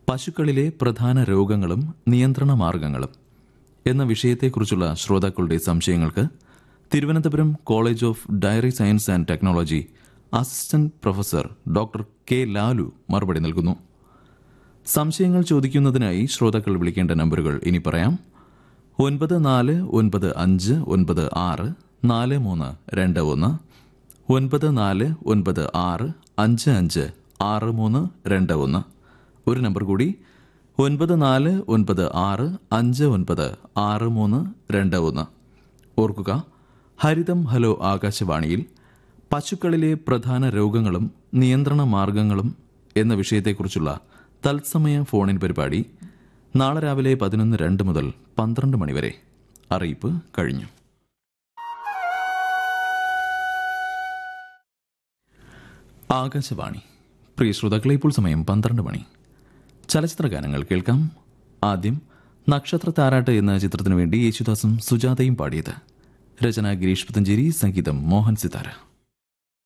പശുക്കളിലെ പ്രധാന രോഗങ്ങളും നിയന്ത്രണ മാർഗങ്ങളും എന്ന വിഷയത്തെക്കുറിച്ചുള്ള ശ്രോതാക്കളുടെ സംശയങ്ങൾക്ക് Thiruvananthapuram college of dairy science and technology assistant professor doctor K Lalu മറുപടി നൽകുന്നു സംശയങ്ങൾ ചോദിക്കുന്നതിനായി ശ്രോതാക്കൾ വിളിക്കേണ്ട നമ്പറുകൾ ഇനി പറയാം ഒൻപത് നാല് ഒൻപത് അഞ്ച് ഒൻപത് ആറ് നാല് മൂന്ന് രണ്ട് ഒന്ന് ഒൻപത് നാല് ഒൻപത് ആറ് അഞ്ച് അഞ്ച് ആറ് മൂന്ന് രണ്ട് ഒന്ന് ഒരു നമ്പർ കൂടി ഒൻപത് നാല് ഒൻപത് ആറ് അഞ്ച് ഒൻപത് ആറ് മൂന്ന് രണ്ട് ഒന്ന് ഓർക്കുക ഹരിതം ഹലോ ആകാശവാണിയിൽ പശുക്കളിലെ പ്രധാന രോഗങ്ങളും നിയന്ത്രണ മാർഗങ്ങളും എന്ന വിഷയത്തെക്കുറിച്ചുള്ള തത്സമയ ഫോണിൻ പരിപാടി നാളെ രാവിലെ പതിനൊന്ന് രണ്ട് മുതൽ പന്ത്രണ്ട് മണിവരെ അറിയിപ്പ് കഴിഞ്ഞു ആകാശവാണി പ്രിയ ശ്രോതാക്കളെ ഇപ്പോൾ സമയം പന്ത്രണ്ട് മണി ചലച്ചിത്ര ഗാനങ്ങൾ കേൾക്കാം ആദ്യം നക്ഷത്ര താരാട്ട് എന്ന ചിത്രത്തിനു വേണ്ടി യേശുദാസും സുജാതയും പാടിയത് രചന ഗിരീഷ് പുത്തഞ്ചേരി സംഗീതം മോഹൻ സിതാര